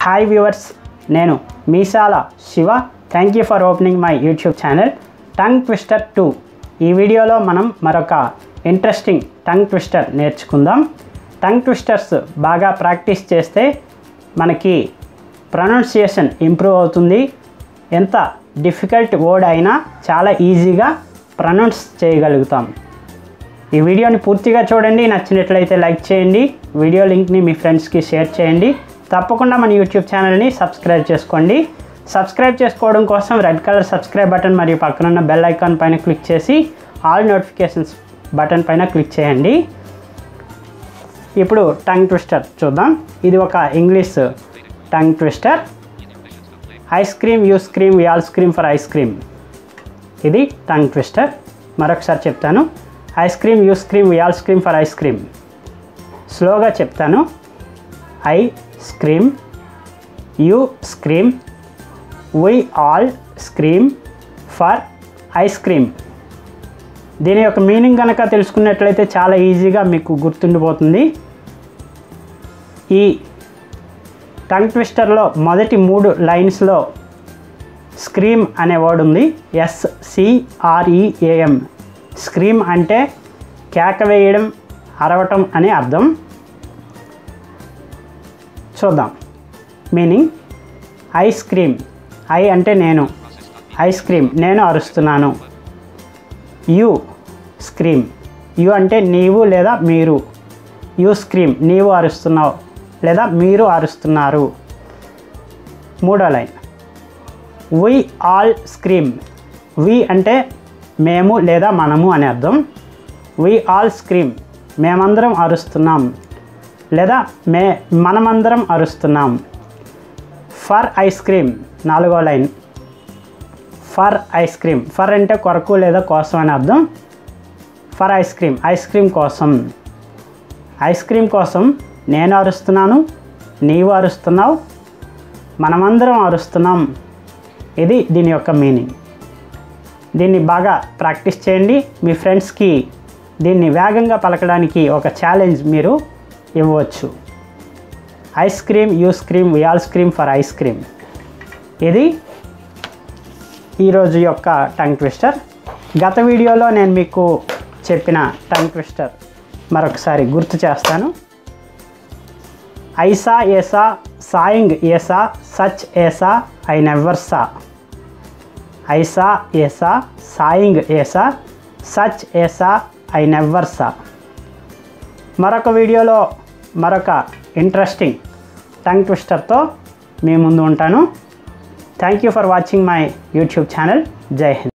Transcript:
hi viewers నేను Meesala Siva thank you for opening my YouTube channel tongue twister two ఈ వీడియోలో మనం మరొక ఇంట్రెస్టింగ్ టంగ్ ట్విస్టర్ నేర్చుకుందాం టంగ్ ట్విస్టర్స్ బాగా ప్రాక్టీస్ చేస్తే మనకి ప్రొనౌన్సియేషన్ ఇంప్రూవ్ అవుతుంది ఎంత డిఫికల్ట్ వర్డ్ అయినా చాలా ఈజీగా ప్రొనౌన్స్ చేయగలుగుతాం ఈ వీడియోని పూర్తిగా చూడండి నచ్చినట్లయితే లైక్ చేయండి వీడియో లింక్ని మీ ఫ్రెండ్స్కి షేర్ చేయండి తప్పకుండా మన యూట్యూబ్ ఛానల్ని సబ్స్క్రైబ్ చేసుకోండి సబ్స్క్రైబ్ చేసుకోవడం కోసం రెడ్ కలర్ సబ్స్క్రైబ్ బటన్ మరియు పక్కనున్న బెల్ ఐకాన్ పైన క్లిక్ చేసి ఆల్ నోటిఫికేషన్స్ బటన్ పైన క్లిక్ చేయండి ఇప్పుడు టంగ్ ట్విస్టర్ చూద్దాం ఇది ఒక English tongue twister ice cream you scream we all scream for ice cream ఇది టంగ్ ట్విస్టర్ మరొకసారి చెప్తాను ice cream you scream we all scream for ice cream స్లోగా చెప్తాను I scream you scream we all scream for ice cream దీని యొక్క meaning కనుక తెలుసుకున్నట్లయితే చాలా ఈజీగా మీకు గుర్తుండిపోతుంది ఈ టంగ్ ట్విస్టర్లో మొదటి మూడు లైన్స్లో స్క్రీమ్ అనే వర్డ్ ఉంది ఎస్సిఆర్ఈఏఎం స్క్రీమ్ అంటే కేక వేయడం అరవటం అని అర్థం చూద్దాం మీనింగ్ ఐస్ క్రీమ్ ఐ అంటే నేను ఐస్ క్రీమ్ నేను అరుస్తున్నాను యు స్క్రీమ్ యు అంటే నీవు లేదా మీరు యు స్క్రీమ్ నీవు అరుస్తున్నావు లేదా మీరు అరుస్తున్నారు మూడో line we all scream we అంటే మేము లేదా మనము అని అర్థం వి ఆల్ స్క్రీమ్ మేమందరం అరుస్తున్నాం లేదా మే మనమందరం అరుస్తున్నాం ఫర్ ఐస్ క్రీమ్ నాలుగో line for ice cream for అంటే కొరకు లేదా కోసం అని అర్థం for ice cream ice cream కోసం ఐస్ క్రీమ్ కోసం నేను అరుస్తున్నాను నీవు అరుస్తున్నావు మనమందరం అరుస్తున్నాం ఇది దీని యొక్క మీనింగ్ దీన్ని బాగా ప్రాక్టీస్ చేయండి మీ ఫ్రెండ్స్కి దీన్ని వేగంగా పలకడానికి ఒక ఛాలెంజ్ మీరు ఇవ్వవచ్చు ice cream you scream we all scream for ice cream ఇది ఈరోజు యొక్క టంగ్ ట్విస్టర్ గత వీడియోలో నేను మీకు చెప్పిన టంగ్ ట్విస్టర్ మరొకసారి గుర్తు చేస్తాను I saw Esau sawing Esau such Esau I never saw I saw Esau sawing Esau such Esau I never saw మరొక వీడియోలో మరొక ఇంట్రెస్టింగ్ టంగ్ ట్విస్టర్తో మీ ముందు ఉంటాను thank you for watching my YouTube channel జై హింద్